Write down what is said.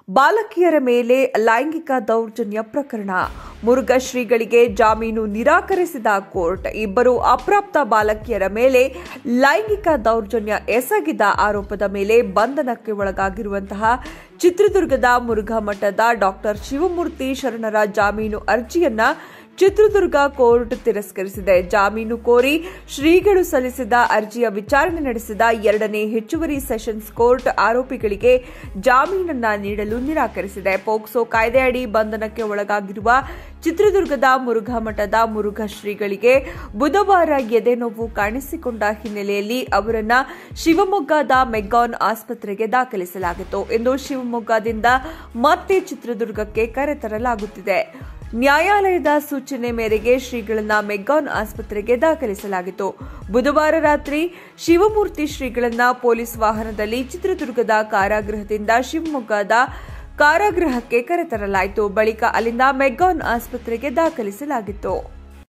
ಬಾಲಕಿಯರ ಮೇಲೆ ಲೈಂಗಿಕ ದೌರ್ಜನ್ಯ ಪ್ರಕರಣ ಮುರುಘಾ ಶ್ರೀಗಳಿಗೆ ಜಾಮೀನು ನಿರಾಕರಿಸಿದ ಕೋರ್ಟ್ ಇಬ್ಬರು ಅಪ್ರಾಪ್ತ ಬಾಲಕಿಯರ ಮೇಲೆ ಲೈಂಗಿಕ ದೌರ್ಜನ್ಯ ಎಸಗಿದ ಆರೋಪದ ಮೇಲೆ ಬಂಧನಕ್ಕೆ ಒಳಗಾಗಿರುವಂತಹ ಚಿತ್ರದುರ್ಗದ ಮುರುಘಾ ಮಠದ ಡಾಕ್ಟರ್ ಶಿವಮೂರ್ತಿ ಶರಣರ ಜಾಮೀನು ಅರ್ಜಿಯನ್ನ ಚಿತ್ರದುರ್ಗ ಕೋರ್ಟ್ ತಿರಸ್ಕರಿಸಿದೆ ಜಾಮೀನು ಕೋರಿ ಶ್ರೀಗಳು ಸಲ್ಲಿಸಿದ ಅರ್ಜಿಯ ವಿಚಾರಣೆ ನಡೆಸಿದ ಎರಡನೇ ಹೆಚ್ಚುವರಿ ಸೆಷನ್ಸ್ ಕೋರ್ಟ್ ಆರೋಪಿಗಳಿಗೆ ಜಾಮೀನನ್ನ ನೀಡಲು ನಿರಾಕರಿಸಿದೆ ಪೋಕ್ಸೋ ಕಾಯ್ದೆಯಡಿ ಬಂಧನಕ್ಕೆ ಒಳಗಾಗಿರುವ ಚಿತ್ರದುರ್ಗದ ಮುರುಘಾ ಮಠದ ಮುರುಘಾ ಶ್ರೀಗಳಿಗೆ ಬುಧವಾರ ಎದೆನೋವು ಕಾಣಿಸಿಕೊಂಡ ಹಿನ್ನೆಲೆಯಲ್ಲಿ ಅವರನ್ನ ಶಿವಮೊಗ್ಗದ ಮೆಗ್ಗಾನ್ ಆಸ್ಪತ್ರೆಗೆ ದಾಖಲಿಸಲಾಗಿತ್ತು ಎಂದು ಶಿವಮೊಗ್ಗದಿಂದ ಮತ್ತೆ ಚಿತ್ರದುರ್ಗಕ್ಕೆ ಕರೆತರಲಾಗುತ್ತಿದೆ ನ್ಯಾಯಾಲಯದ ಸೂಚನೆ ಮೇರೆಗೆ ಶ್ರೀಗಳನ್ನ ಮೆಗ್ಗಾನ್ ಆಸ್ಪತ್ರೆಗೆ ದಾಖಲಿಸಲಾಗಿತ್ತು ಬುಧವಾರ ರಾತ್ರಿ ಶಿವಮೂರ್ತಿ ಶ್ರೀಗಳನ್ನ ಪೊಲೀಸ್ ವಾಹನದಲ್ಲಿ ಚಿತ್ರದುರ್ಗದ ಕಾರಾಗೃಹದಿಂದ ಶಿವಮೊಗ್ಗದ ಕಾರಾಗೃಹಕ್ಕೆ ಕರೆತರಲಾಯಿತು ಬಳಿಕ ಅಲ್ಲಿಂದ ಮೆಗ್ಗಾನ್ ಆಸ್ಪತ್ರೆಗೆ ದಾಖಲಿಸಲಾಗಿತ್ತು